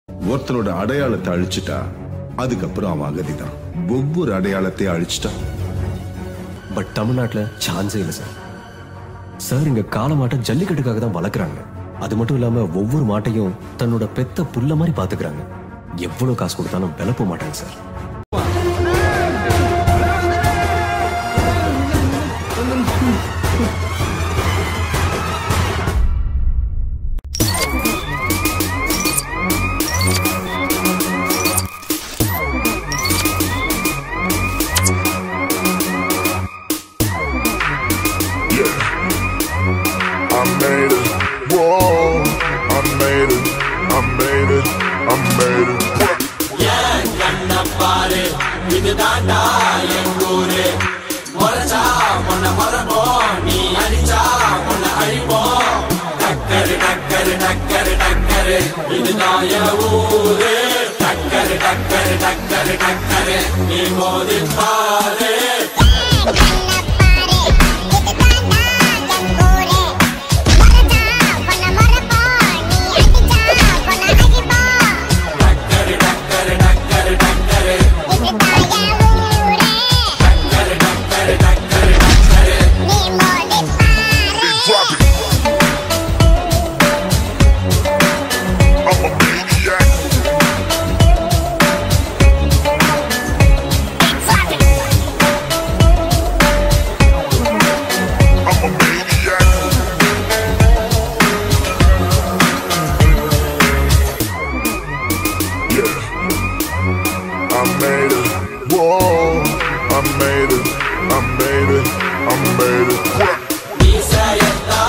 ஒருத்தனோட அடையாளத்தை அழிச்சிட்டா அதுக்கப்புறம் அவன் அகதிதான் ஒவ்வொரு அடையாளத்தையும் அழிச்சிட்டா பட் தமிழ்நாட்டில் சான்ஸே இல்லை சார் சார் இங்க காளை மாட்டை ஜல்லிக்கட்டுக்காக தான் வளர்க்குறாங்க அது மட்டும் இல்லாம ஒவ்வொரு மாட்டையும் தன்னோட பெத்த புல்ல மாதிரி பாத்துக்கிறாங்க எவ்வளவு காசு கொடுத்தாலும் விலை போக மாட்டாங்க sir I made it. Whoa, I made it. I made it. I made it. Drop it. I'm a maniac. I'm a maniac. Yeah. I made it. Whoa. I made it. I made it. I made it.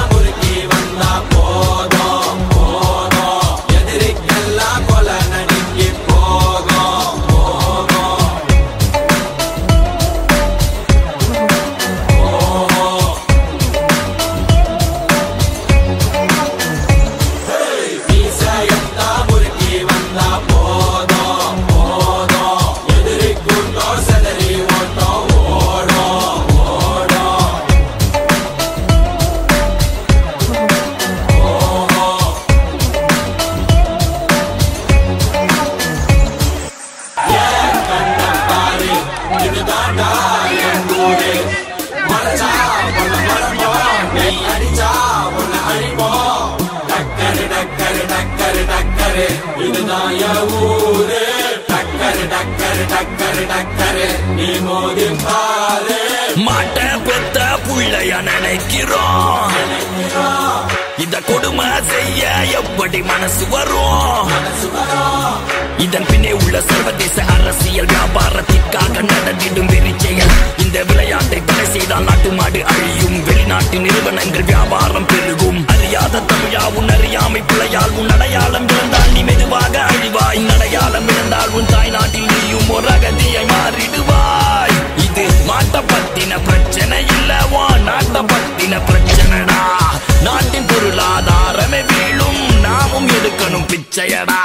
மாட்ட பெத்த புள்ளைய நினைக்கிறோம் இத கொடுமை செய்ய எப்படி மனசு வரும் இதன் பின்னே உள்ள சர்வதேச அரசியல் வியாபாரத்திற்காக நடந்திடும் வெறிச்செயல் இந்த விளையாட்டை தடை செய்தால் நாட்டு மாடு அழியும் வெளிநாட்டு நிறுவனங்கள் வியாபாரம் பெருகும் அறியாத தமிழா உன் அறியாமை பிள்ளையால் உன் அடையாளம் இழந்தால் நீ மெதுவாக அழிவாய் உன் அடையாளம் இழந்தால் உன் தாய் நாட்டில் நீயும் ஒரு அகதியை மாறிடுவாய் இது மாட்ட பத்தின பிரச்சனை இல்லவா நாட்ட பத்தின பிரச்சனைடா நாட்டின் பொருளாதாரமே வீழும் நாமும் எடுக்கணும் பிச்சையடா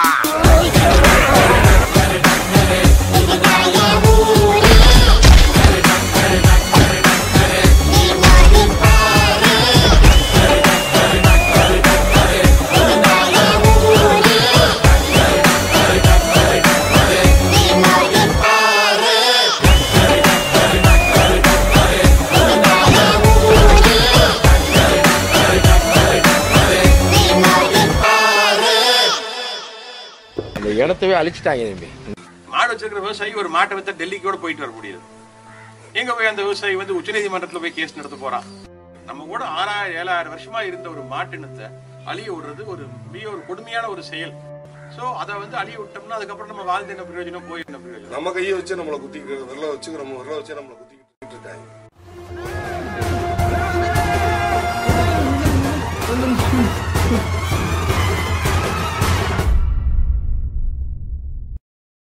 அந்த இடத்தவே அழிச்சிட்டாங்க தம்பி மாடு வச்சிருக்கிற விவசாயி ஒரு மாட்டை வித்தா டெல்லிக்கு கூட போயிட்டு வர முடியாது எங்க போய் அந்த விவசாயி வந்து உச்சநீதிமன்றத்துல போய் கேஸ் நடத்த போறான் நம்ம கூட ஆறாயிரம் ஏழாயிரம் வருஷமா இருந்த ஒரு மாட்டினத்தை அழிய விடுறது ஒரு மிக ஒரு கொடுமையான ஒரு செயல் சோ அதை வந்து அழிய விட்டோம்னா அதுக்கப்புறம் நம்ம வாழ்ந்து என்ன பிரயோஜனம் போய் என்ன பிரயோஜனம் நம்ம கையை வச்சு நம்மளை குத்திக்கிட்டு விரல வச்சு நம்ம விரல வச்சு நம்மளை குத்திக்கிட்டு இருக்காங்க